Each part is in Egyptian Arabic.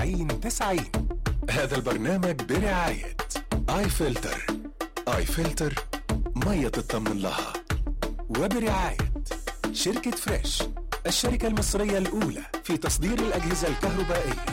90 90 هذا البرنامج برعاية آي فلتر آي فلتر مية تطمن لها وبرعاية شركة فريش الشركة المصرية الأولى في تصدير الأجهزة الكهربائية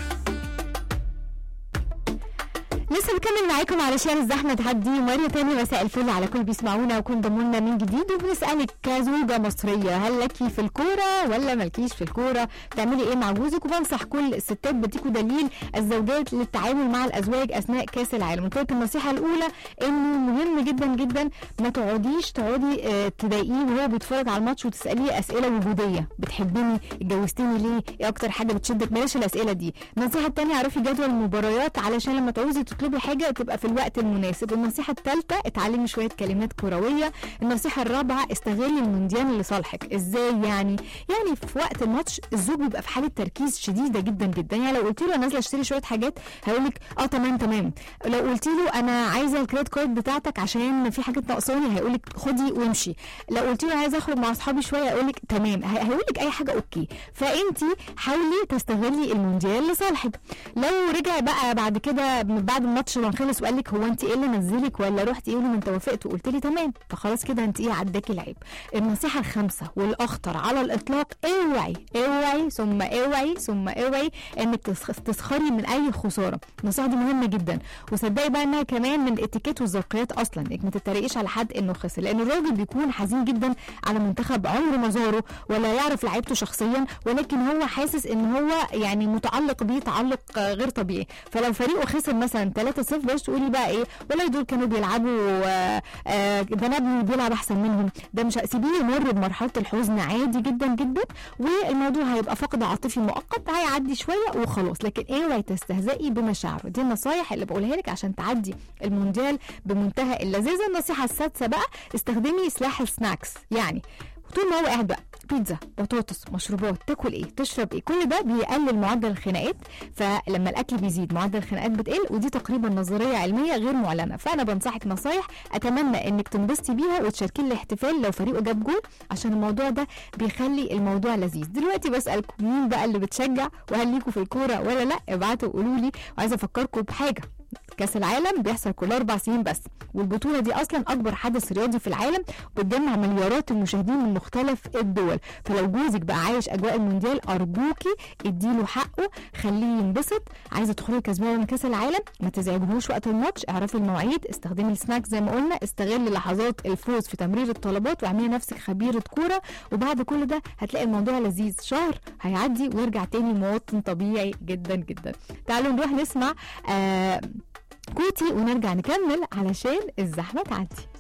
لسه بكمل معاكم علشان الزحمه تعدي مره تانية مساء الفل على كل بيسمعونا وكل ضمونا من جديد وبنسالك كزوجه مصريه هل لك في الكوره ولا مالكيش في الكوره بتعملي ايه مع جوزك وبنصح كل الستات بديكوا دليل الزوجات للتعامل مع الازواج اثناء كاس العالم قلت لك النصيحه الاولى انه مهم جدا جدا ما تقعديش تقعدي آه، تضايقيه وهو بيتفرج على الماتش وتساليه اسئله وجوديه بتحبني اتجوزتني ليه ايه اكتر حاجه بتشدك بلاش الاسئله دي النصيحه الثانيه اعرفي جدول المباريات علشان لما تعوزي تطلبي حاجه تبقى في الوقت المناسب النصيحه الثالثه اتعلمي شويه كلمات كرويه النصيحه الرابعه استغلي المونديال لصالحك ازاي يعني يعني في وقت الماتش الزوج بيبقى في حاله تركيز شديده جدا جدا يعني لو قلت له انا نازله اشتري شويه حاجات هيقول لك اه تمام تمام لو قلت له انا عايزه الكريدت كارد بتاعتك عشان في حاجات ناقصاني هيقول لك خدي وامشي لو قلت له عايزه اخرج مع اصحابي شويه هيقول لك تمام هي- هيقول لك اي حاجه اوكي فانت حاولي تستغلي المونديال لصالحك لو رجع بقى بعد كده من بعد الماتش ما خلص وقال لك هو انت ايه اللي نزلك ولا رحت ايه ما انت وافقت وقلت لي تمام فخلاص كده انت ايه عداكي العيب النصيحه الخامسه والاخطر على الاطلاق اوعي اوعي ثم اوعي ثم اوعي انك تسخ- تسخري من اي خساره النصيحه دي مهمه جدا وصدقي بقى انها كمان من الاتيكيت والذوقيات اصلا انك ما تتريقيش على حد انه خسر لان الراجل بيكون حزين جدا على منتخب عمره ما زاره ولا يعرف لعيبته شخصيا ولكن هو حاسس ان هو يعني متعلق بيه تعلق آه، غير طبيعي فلو فريقه خسر مثلا 3-0 بلاش تقولي بقى ايه والله دول كانوا بيلعبوا آه، آه، ده انا ابني بيلعب احسن منهم ده مش سيبيه يمر بمرحله الحزن عادي جدا جدا والموضوع هيبقى فقد عاطفي مؤقت هيعدي شويه وخلاص لكن اوعي تستهزئي بمشاعره دي النصايح اللي بقولها لك عشان تعدي المونديال بمنتهى اللذاذه النصيحه السادسه بقى استخدمي سلاح السناكس يعني طول ما هو قاعد بقى بيتزا بطاطس مشروبات تاكل ايه تشرب ايه كل ده بيقلل معدل الخناقات فلما الاكل بيزيد معدل الخناقات بتقل ودي تقريبا نظريه علميه غير معلنه فانا بنصحك نصايح اتمنى انك تنبسطي بيها وتشاركي لي الاحتفال لو فريقه جاب جول عشان الموضوع ده بيخلي الموضوع لذيذ دلوقتي بسالكم مين بقى اللي بتشجع وهل ليكوا في الكوره ولا لا ابعتوا قولوا لي وعايزه افكركم بحاجه كاس العالم بيحصل كل اربع سنين بس والبطوله دي اصلا اكبر حدث رياضي في العالم بتجمع مليارات المشاهدين من مختلف الدول فلو جوزك بقى عايش اجواء المونديال ارجوكي اديله حقه خليه ينبسط عايزه تخرجي كسبانه من كاس العالم ما تزعجهوش وقت الماتش اعرفي المواعيد استخدمي السناك زي ما قلنا استغلي لحظات الفوز في تمرير الطلبات واعملي نفسك خبيره كوره وبعد كل ده هتلاقي الموضوع لذيذ شهر هيعدي ويرجع تاني مواطن طبيعي جدا جدا تعالوا نروح نسمع آه كوتي ونرجع نكمل علشان الزحمه تعدي